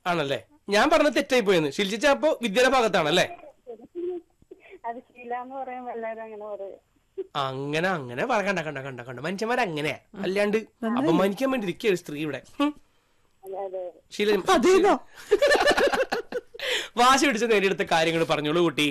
ആണല്ലേ ഞാൻ പറഞ്ഞത് തെറ്റായി പോയെന്ന് ഷിൽജിച്ച അപ്പോ വിദ്യയുടെ ഭാഗത്താണല്ലേ അത് ശീല എന്ന് പറയുമ്പോ എല്ലാരും അങ്ങനെ പറയും അങ്ങനെ അങ്ങനെ പറ കണ്ട കണ്ട കണ്ട കണ്ട മനുഷ്യന്മാർ അങ്ങനെയാ അല്ലാണ്ട് അപമാനിക്കാൻ വേണ്ടി ഇരിക്കുകയാണ് സ്ത്രീ ഇവിടെ ഹും. അതെ അതെ ശീല അതേതോ വാശി പിടിച്ച് നേടിയെടുത്ത കാര്യങ്ങൾ പറഞ്ഞോളൂ കുട്ടി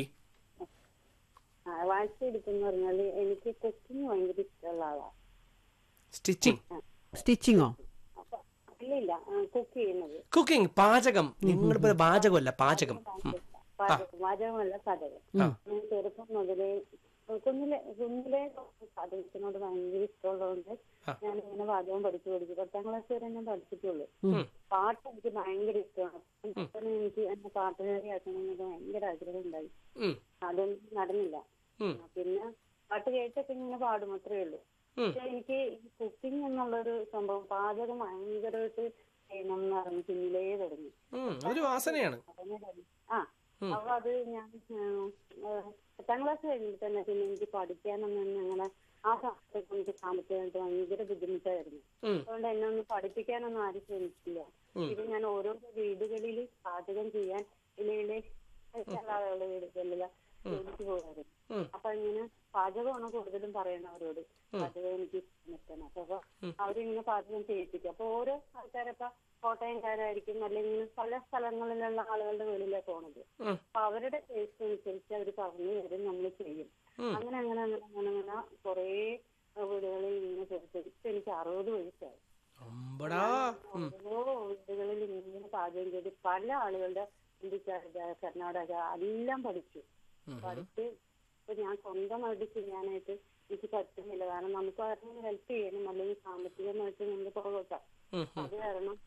ആ, വാശി എടുക്കുന്ന പറഞ്ഞാല് എനിക്ക് കുക്കിംഗ് ഭയങ്കര ഇഷ്ടമുള്ള ആളാ സ്റ്റിച്ചിങ് സ്റ്റിച്ചിങ്ങോ അപ്പൊ ഇല്ലില്ല കുക്ക് ചെയ്യുന്നത് കുക്കിംഗ് പാചകം നിങ്ങളുടെ പോലെ പാചകമല്ല പാചകം ഉം. പാചകം പാചകമല്ല പാചകം ഞാൻ ചെറുപ്പം മുതലേ കുഞ്ഞിലെ കുഞ്ഞിലെ പാചകത്തിനോട് ഭയങ്കര ഇഷ്ടമുള്ളതുകൊണ്ട് ഞാൻ ഇങ്ങനെ പാചകം പഠിച്ചു പഠിച്ചു പത്താം ക്ലാസ് വരെ ഞാൻ പഠിച്ചിട്ടുള്ളൂ പാട്ട് എനിക്ക് ഭയങ്കര ഇഷ്ടമാണ് അപ്പം എനിക്ക് എന്നെ പാട്ടുകാരി ആക്കണമെന്നൊക്കെ ഭയങ്കര ആഗ്രഹം ഉണ്ടായി ഉം. അതൊന്നും നടന്നില്ല ഉം. ആ, പിന്നെ പാട്ട് കേട്ടൊക്കെ ഇങ്ങനെ പാടും അത്രേ ഉള്ളൂ ഉം. പക്ഷെ എനിക്ക് ഈ കുക്കിംഗ് എന്നുള്ളൊരു സംഭവം പാചകം ഭയങ്കരമായിട്ട് ചെയ്യണം എന്ന് പറഞ്ഞ് കുഞ്ഞിലേ തുടങ്ങി ഉം, അതൊരു വാസനയാണ് അങ്ങനെ തുടങ്ങി. ആ അപ്പൊ അത് ഞാൻ ഉം, ഏഹ്, പത്താം ക്ലാസ് കഴിഞ്ഞിട്ട് തന്നെ പിന്നെ എനിക്ക് പഠിക്കാനൊന്നും അങ്ങനെ ആ സമയത്തൊക്കെ എനിക്ക് സാമ്പത്തികമായിട്ട് ഭയങ്കര ബുദ്ധിമുട്ടായിരുന്നു ഉം. അതുകൊണ്ട് എന്നെ ഒന്നും പഠിപ്പിക്കാനൊന്നും ആരും ശ്രമിച്ചില്ല ഇത് ഞാൻ ഓരോ വീടുകളിൽ പാചകം ചെയ്യാൻ ഇലയിലെ ചില ആളുകളുടെ വീടുകളിൽ ജോലിക്ക് പോകാറ് ഉം. അപ്പൊ ഇങ്ങനെ പാചകമാണ് കൂടുതലും പറയണ അവരോട് പാചകം എനിക്ക് നിൽക്കണം അപ്പൊ അപ്പൊ അവരിങ്ങനെ പാചകം ചെയ്യിപ്പിക്കും അപ്പൊ ഓരോ ആൾക്കാരൊക്കെ കോട്ടയംകാരായിരിക്കും അല്ലെങ്കിൽ പല സ്ഥലങ്ങളിലുള്ള ആളുകളുടെ വീട്ടിലേക്ക് പോണത് ഉം. അപ്പൊ അവരുടെ ടേസ്റ്റ് അനുസരിച്ച് അവർ പറഞ്ഞു തരും നമ്മൾ ചെയ്യും അങ്ങനെ അങ്ങനെ അങ്ങനെ അങ്ങനെ അങ്ങനെ കുറേ വീടുകളിൽ ഇങ്ങനെ കൊടുത്തു ഇപ്പൊ എനിക്ക് അറുപത് വയസ്സായി അമ്പടാ ഉം. ഓരോ വീടുകളിൽ ഇങ്ങനെ പാചകം ചെയ്ത് പല ആളുകളുടെ ഇന്ത്യക്കാരുടെ കർണാടക എല്ലാം പഠിച്ചു പഠിച്ച് ഇപ്പൊ ഞാൻ സ്വന്തമായിട്ട് ചെയ്യാനായിട്ട് എനിക്ക് പറ്റുന്നില്ല കാരണം നമുക്ക് ആരെങ്കിലും ഹെൽപ്പ് ചെയ്യണം അല്ലെങ്കിൽ സാമ്പത്തികമായിട്ട് നമ്മൾ പുറകോട്ടാം ഉം, അത് കാരണം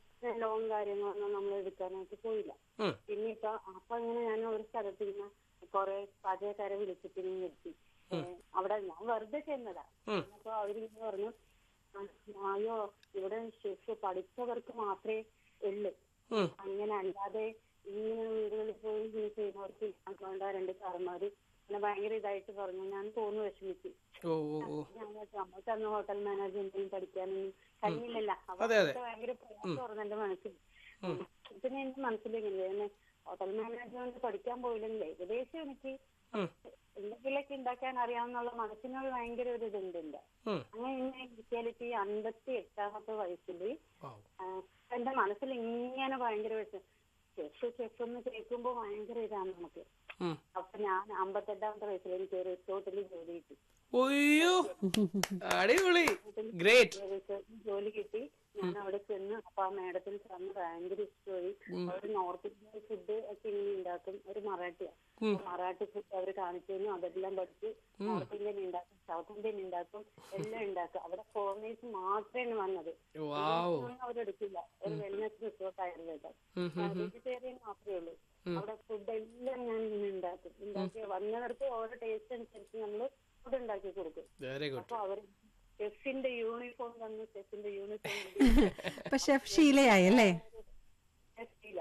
ലോൺ കാര്യങ്ങളൊന്നും നമ്മൾ എടുക്കാനായിട്ട് പോയില്ല ഉം. പിന്നെ ഇപ്പൊ അപ്പൊ ഇങ്ങനെ ഞാൻ ഒരു സ്ഥലത്ത് ഇങ്ങനെ കുറെ പാചകക്കാരെ വിളിച്ചിട്ട് ഇങ്ങനെ നിർത്തി ഏഹ് അവിടെ ഞാൻ വെറുതെ ചെന്നതാ ഉം. അപ്പൊ അവരിങ്ങനെ പറഞ്ഞു "ആ, അയ്യോ ഇവിടെ ഷെഫ് പഠിച്ചവർക്ക് മാത്രമേ ഉള്ളു ഉം. അങ്ങനെ അല്ലാതെ ഇങ്ങനെ വീടുകളിൽ പോയി ഇങ്ങനെ ചെയ്യുന്നവർക്ക് ഞാൻ വേണ്ട രണ്ട് സാറന്മാര് അങ്ങനെ ഭയങ്കര ഇതായിട്ട് പറഞ്ഞു ഞാൻ തോന്നു വിഷമിച്ചു ഓ ഓ ഓ ഞാൻ വിചാരിച്ചു, നമുക്ക് അന്ന് ഹോട്ടൽ മാനേജ്മെന്റിനും പഠിക്കാനൊന്നും കഴിഞ്ഞില്ലല്ല അപ്പൊ അതെ, അതെ. അതൊക്കെ ഭയങ്കര പ്രയാസമായിരുന്നു എന്റെ മനസ്സിൽ പിന്നെ എന്റെ മനസ്സിലിങ്ങനെ ഹോട്ടൽ മാനേജ്മെന്റ് പഠിക്കാൻ പോയില്ലെങ്കിൽ ഏകദേശം എനിക്ക് ഉം. എന്തെങ്കിലുമൊക്കെ ഉണ്ടാക്കാൻ അറിയാവുന്നുള്ള മനസ്സിനോട് ഭയങ്കര ഒരു ഇതുണ്ട് എന്റെ ഉം. അങ്ങനെ ഇങ്ങനെ ഇരിക്കാലിപ്പോ ഈ അൻപത്തി എട്ടാമത്തെ വയസ്സിൽ വൗ. എന്റെ മനസ്സിൽ ഇങ്ങനെ ഭയങ്കര വിഷമം ചെഫ് ചെഫ് എന്ന് കേൾക്കുമ്പോ ഭയങ്കര ഇതാണ് നമുക്ക് ഉം. അപ്പൊ ഞാൻ അമ്പത്തെട്ടാമത്തെ വയസ്സിൽ എനിക്ക് ഒരു റിസോർട്ടിൽ ജോലി കിട്ടി ഒയ്യോ അടിപൊളി ഗ്രേറ്റ് റിസോർട്ടിൽ ജോലി കിട്ടി ഞാൻ അവിടെ ചെന്ന് അപ്പൊ ആ മേഡത്തിന് സാറിന് ഭയങ്കര ഇഷ്ടമായി അവർ നോർത്ത് ഇന്ത്യൻ ഫുഡ് ഒക്കെ ഇങ്ങനെ ഉണ്ടാക്കും ഒരു മറാഠിയാ അപ്പൊ മറാഠി ഫുഡ് അവർ കാണിച്ചു തന്നു അതെല്ലാം പഠിച്ച് നോർത്ത് ഇന്ത്യൻ ഉണ്ടാക്കും സൗത്ത് ഇന്ത്യൻ ഉണ്ടാക്കും എല്ലാം ഉണ്ടാക്കും അവിടെ ഫോറിനേഴ്സ് മാത്രമേ വന്നത് വാവ് ഒന്നും അവരെടുക്കില്ല ഒരു വെൽനസ് റിസോർട്ട് ആയുർവേദം ഉം, വെജിറ്റേറിയൻ മാത്രമേ ഉള്ളൂ അവിടെ ഫുഡ് എല്ലാം ഞാൻ ഇങ്ങനെ ഉണ്ടാക്കും ഉണ്ടാക്കി വന്നവർക്ക് ഓരോ ടേസ്റ്റ് അനുസരിച്ച് നമ്മൾ ഫുഡ് ഉണ്ടാക്കി കൊടുക്കും വെരി ഗുഡ് അപ്പൊ അവര് ഷെഫിന്റെ യൂണിഫോം തന്നു ഷെഫിന്റെ യൂണിഫോം ഇപ്പൊ ഷെഫ് ഷീലയായി അല്ലേ ഇല്ല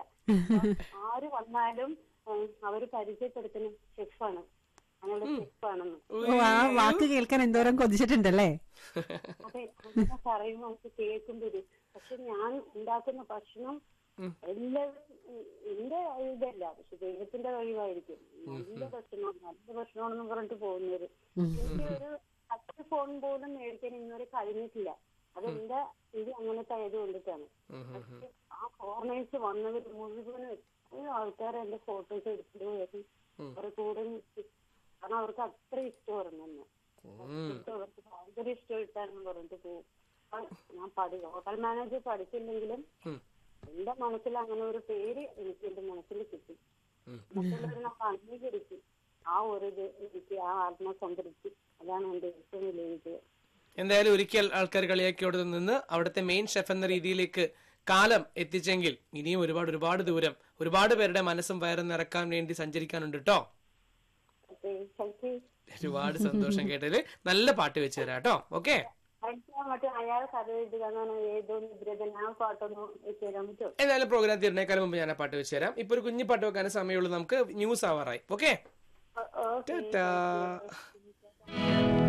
ആര് വന്നാലും ഉം, അവര് പരിചയപ്പെടുത്തുന്ന ഷെഫാണ് ഞങ്ങളുടെ ഷെഫാണെന്ന് ഓ ആ വാക്ക് കേൾക്കാൻ എന്തോരം കൊതിച്ചിട്ടുണ്ടല്ലേ അതെ അങ്ങനെ പറയുമ്പോ നമുക്ക് കേൾക്കുമ്പോ ഒരു പക്ഷെ ഞാൻ ഉണ്ടാക്കുന്ന ഭക്ഷണം എല്ലാവരും ഉം, എന്റെ ഇതല്ല പക്ഷെ ദൈവത്തിന്റെ കഴിവായിരിക്കും നല്ല ഭക്ഷണം നല്ല ഭക്ഷണമാണെന്ന് പറഞ്ഞിട്ട് പോകുന്നവര് എനിക്ക് ഒരു പത്ത് ഫോൺ പോലും മേടിക്കാൻ ഇന്നുവരെ കഴിഞ്ഞിട്ടില്ല അതെന്റെ ഇത് അങ്ങനത്തെ ആയത് കൊണ്ടിട്ടാണ് പക്ഷെ ആ ഫോറിനേഴ്സ് വന്നവർ മുഴുവനും എത്രയോ ആൾക്കാർ എന്റെ ഫോട്ടോസ് എടുത്തിട്ട് പോയത് അവരുടെ കൂടെ നിൽക്കി. കാരണം അവർക്ക് അത്ര ഇഷ്ടമായിരുന്നു എന്നെ ഇഷ്ടം അവർക്ക് ഭയങ്കര ഇഷ്ടമായിട്ടാണെന്ന് പറഞ്ഞിട്ട് പോകും അപ്പൊ ഞാൻ പഠി ഹോട്ടൽ മാനേജർ പഠിച്ചില്ലെങ്കിലും എന്റെ മനസ്സിൽ അങ്ങനെ ഒരു പേര് എനിക്ക് എന്റെ മനസ്സിൽ കിട്ടി മറ്റുള്ളവർ നമ്മൾ അംഗീകരിച്ചു ആ ഒരു ഇത് എനിക്ക് ആ ആത്മസംതൃപ്തി അതാണ് എന്റെ ഏറ്റവും വലിയ വിജയം എന്തായാലും ഒരിക്കൽ ആൾക്കാർ കളിയാക്കിയോട് നിന്ന് അവിടുത്തെ മെയിൻ ഷെഫ് എന്ന രീതിയിലേക്ക് കാലം എത്തിച്ചെങ്കിൽ ഇനിയും ഒരുപാട് ഒരുപാട് ദൂരം ഒരുപാട് പേരുടെ മനസ്സും വയറും നിറക്കാൻ വേണ്ടി സഞ്ചരിക്കാനുണ്ട് കേട്ടോ ഓക്കെ താങ്ക് യു ഒരുപാട് സന്തോഷം കേട്ടതില് നല്ല പാട്ട് വെച്ച് തരാം കേട്ടോ ഓക്കെ എനിക്ക് മറ്റേ അയാൾ കഥ എഴുതുക എന്നാണ് ഏതോ നിദ്രതൻ ആ പാട്ടൊന്ന് വെച്ച് തരാൻ പറ്റുമോ എന്തായാലും പ്രോഗ്രാം തീർന്നേക്കാളും മുമ്പ് ഞാൻ ആ പാട്ട് വെച്ച് തരാം ഇപ്പൊ ഒരു കുഞ്ഞു പാട്ട് വെക്കാൻ സമയമുള്ളൂ നമുക്ക് ന്യൂസ് ആവാറായി ഓക്കെ ഓക്കെ ടാ